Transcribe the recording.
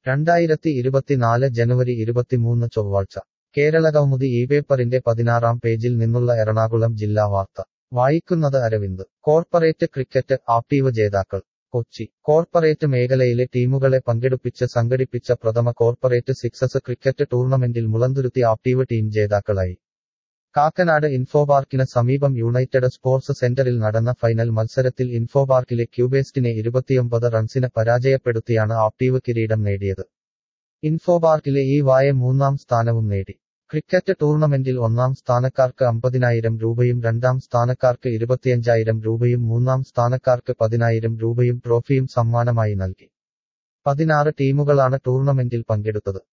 രണ്ടായിരത്തി ഇരുപത്തിനാല് ജനുവരി ഇരുപത്തിമൂന്ന് ചൊവ്വാഴ്ച കേരളകൗമുദി ഈ പേപ്പറിന്റെ പതിനാറാം പേജിൽ നിന്നുള്ള എറണാകുളം ജില്ലാ വാർത്ത വായിക്കുന്നത് അരവിന്ദ് കോർപ്പറേറ്റ് ക്രിക്കറ്റ് ആക്ടീവ് ജേതാക്കൾ കൊച്ചി കോർപ്പറേറ്റ് മേഖലയിലെ ടീമുകളെ പങ്കെടുപ്പിച്ച് സംഘടിപ്പിച്ച പ്രഥമ കോർപ്പറേറ്റ് സിക്സസ് ക്രിക്കറ്റ് ടൂർണമെന്റിൽ മുളന്തുരുത്തി ആക്ടീവ് ടീം ജേതാക്കളായി കാക്കനാട് ഇൻഫോപാർക്കിന് സമീപം യുണൈറ്റഡ് സ്പോർട്സ് സെന്ററിൽ നടന്ന ഫൈനൽ മത്സരത്തിൽ ഇൻഫോപാർക്കിലെ ക്യൂബേസ്റ്റിനെ ഇരുപത്തിയൊമ്പത് റൺസിന് പരാജയപ്പെടുത്തിയാണ് ആക്ടീവ് കിരീടം നേടിയത് ഇൻഫോപാർക്കിലെ ഈ വായ മൂന്നാം സ്ഥാനവും നേടി ക്രിക്കറ്റ് ടൂർണമെന്റിൽ ഒന്നാം സ്ഥാനക്കാർക്ക് അമ്പതിനായിരം രൂപയും രണ്ടാം സ്ഥാനക്കാർക്ക് ഇരുപത്തിയഞ്ചായിരം രൂപയും മൂന്നാം സ്ഥാനക്കാർക്ക് പതിനായിരം രൂപയും ട്രോഫിയും സമ്മാനമായി നൽകി പതിനാറ് ടീമുകളാണ് ടൂർണമെന്റിൽ പങ്കെടുത്തത്